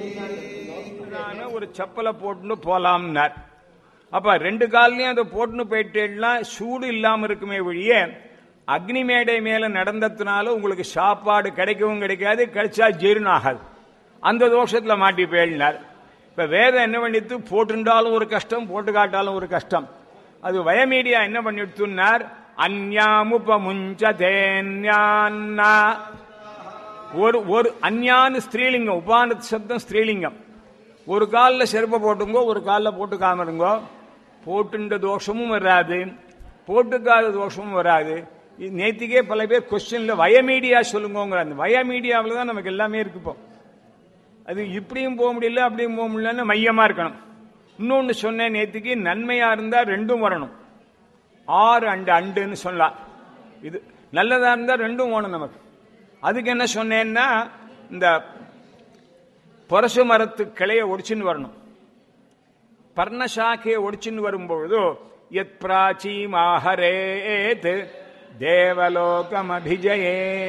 நானு ஒரு செப்பலை போட்டுன்னு போலாம்னார் அப்ப ரெண்டு கால்லையும் அதை போட்டுன்னு போயிட்டேன்னா சூடு இல்லாம இருக்குமே ஒழிய அக்னி மேடை மேல நடந்ததுனால உங்களுக்கு சாப்பாடு கிடைக்கவும் கிடைக்காது கிடைச்சா ஜீரணம் ஆகாது அந்த தோஷத்துல மாட்டி போயினார் இப்ப வேதம் என்ன பண்ணிட்டு போட்டுண்டாலும் ஒரு கஷ்டம் போட்டு காட்டாலும் ஒரு கஷ்டம் அது வயமீடியா என்ன பண்ணிட்டுனார் அந்யாமுபமுஞ்ச தேன்யான்னா ஒரு ஒரு அந்யான்னு ஸ்திரீலிங்கம் உபான சப்தம் ஸ்திரீலிங்கம் ஒரு காலில் செருப்பை போட்டுங்கோ ஒரு காலில் போட்டுக்காம இருங்கோ போட்டுன்ற தோஷமும் வராது போட்டுக்காத தோஷமும் வராது இது நேத்திக்கே பல பேர் கொஸ்டின்ல வயமீடியா சொல்லுங்கோங்கிற அந்த வயமீடியாவில் தான் நமக்கு எல்லாமே இருக்கு இப்போ அது இப்படியும் போக முடியல அப்படியும் போக முடியலன்னு மையமா இருக்கணும் இன்னொன்னு சொன்னேன் நேத்திக்கு நன்மையா இருந்தா ரெண்டும் வரணும் ஆறு அண்டு அண்டுன்னு சொல்லலாம் இது நல்லதா இருந்தா ரெண்டும் வேணும் நமக்கு அதுக்கு என்ன சொன்னேன்னா இந்த புரசு மரத்து கிளைய ஒடிச்சுன்னு வரணும் பர்ணசாக்கையை ஒடிச்சுன்னு வரும்பொழுது எத் பிராச்சீமாஹரேத் தேவலோகம் அபிஜயே